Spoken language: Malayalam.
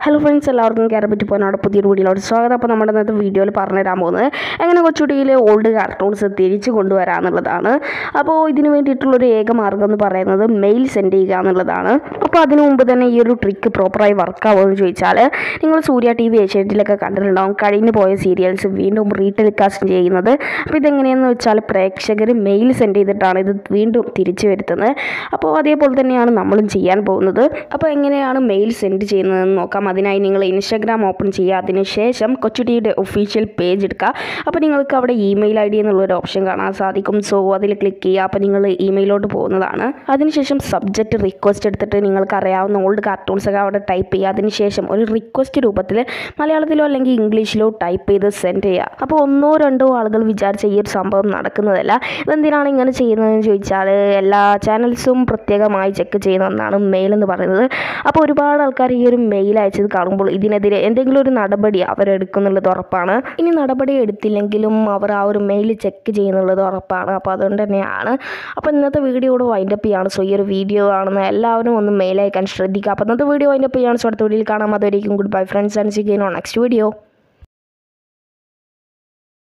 ഹലോ ഫ്രണ്ട്സ് എല്ലാവർക്കും കയറി പറ്റി പോകാനോട് പുതിയൊരു വീഡിയോയിലോട്ട് സ്വാഗതം അപ്പോൾ നമ്മുടെ ഇന്നത്തെ വീഡിയോയിൽ പറഞ്ഞുതരാൻ പോകുന്നത് എങ്ങനെ കൊച്ചുകുട്ടിയിലെ ഓൾഡ് കാർട്ടൂൺസ് തിരിച്ചു കൊണ്ടുവരാമെന്നുള്ളതാണ് അപ്പോൾ ഇതിന് വേണ്ടിയിട്ടുള്ളൊരു ഏക മാർഗ്ഗം എന്ന് പറയുന്നത് മെയിൽ സെൻഡ് ചെയ്യുക എന്നുള്ളതാണ് അപ്പോൾ അതിനു മുമ്പ് തന്നെ ഈ ഒരു ട്രിക്ക് പ്രോപ്പറായി വർക്ക് ആവുമെന്ന് ചോദിച്ചാൽ നിങ്ങൾ സൂര്യ ടി വി ഏഷ്യാനെറ്റിലൊക്കെ കണ്ടിട്ടുണ്ടാവും കഴിഞ്ഞു പോയ സീരിയൽസ് വീണ്ടും റീടെലികാസ്റ്റ് ചെയ്യുന്നത് അപ്പോൾ ഇതെങ്ങനെയെന്ന് വെച്ചാൽ പ്രേക്ഷകർ മെയിൽ സെൻഡ് ചെയ്തിട്ടാണ് ഇത് വീണ്ടും തിരിച്ചു വരുത്തുന്നത് അപ്പോൾ അതേപോലെ തന്നെയാണ് നമ്മളും ചെയ്യാൻ പോകുന്നത് അപ്പോൾ എങ്ങനെയാണ് മെയിൽ സെൻഡ് ചെയ്യുന്നതെന്ന് നോക്കാം അതിനായി നിങ്ങൾ ഇൻസ്റ്റാഗ്രാം ഓപ്പൺ ചെയ്യുക അതിനുശേഷം കൊച്ചുടിയുടെ ഒഫീഷ്യൽ പേജ് എടുക്കുക അപ്പോൾ നിങ്ങൾക്ക് അവിടെ ഇമെയിൽ ഐ ഡി എന്നുള്ളൊരു ഓപ്ഷൻ കാണാൻ സാധിക്കും സോ അതിൽ ക്ലിക്ക് ചെയ്യുക അപ്പോൾ നിങ്ങൾ ഇമെയിലോട്ട് പോകുന്നതാണ് അതിനുശേഷം സബ്ജക്റ്റ് റിക്വസ്റ്റ് എടുത്തിട്ട് നിങ്ങൾക്ക് അറിയാവുന്ന ഓൾഡ് കാർട്ടൂൺസ് ഒക്കെ അവിടെ ടൈപ്പ് ചെയ്യുക അതിനുശേഷം ഒരു റിക്വസ്റ്റ് രൂപത്തിൽ മലയാളത്തിലോ അല്ലെങ്കിൽ ഇംഗ്ലീഷിലോ ടൈപ്പ് ചെയ്ത് സെൻഡ് ചെയ്യുക അപ്പോൾ ഒന്നോ രണ്ടോ ആളുകൾ വിചാരിച്ച ഈ ഒരു സംഭവം നടക്കുന്നതല്ല ഇതെന്തിനാണ് ഇങ്ങനെ ചെയ്യുന്നതെന്ന് ചോദിച്ചാൽ എല്ലാ ചാനൽസും പ്രത്യേകമായി ചെക്ക് ചെയ്യുന്ന ഒന്നാണ് മെയിൽ എന്ന് പറയുന്നത് അപ്പോൾ ഒരുപാട് ആൾക്കാർ ഈ ഒരു മെയിൽ അയച്ചത് കാണുമ്പോൾ ഇതിനെതിരെ എന്തെങ്കിലും ഒരു നടപടി അവരെടുക്കുന്നുള്ളത് ഉറപ്പാണ് ഇനി നടപടി എടുത്തില്ലെങ്കിലും അവർ ആ ഒരു മെയിൽ ചെക്ക് ചെയ്യുന്നുള്ളത് ഉറപ്പാണ് അപ്പോൾ അതുകൊണ്ട് തന്നെയാണ് അപ്പോൾ ഇന്നത്തെ വീഡിയോ കൂടെ വൈൻഡപ്പ് ചെയ്യാണ് സോ ഈ ഒരു വീഡിയോ കാണുന്ന എല്ലാവരും ഒന്ന് മെയിൽ അയക്കാൻ ശ്രദ്ധിക്കുക അപ്പോൾ ഇന്നത്തെ വീഡിയോ വൈൻഡപ്പ് ചെയ്യാണ് സോ അടുത്ത വീഡിയോയിൽ കാണാം അതുവരെയും good bye friends and see again on next video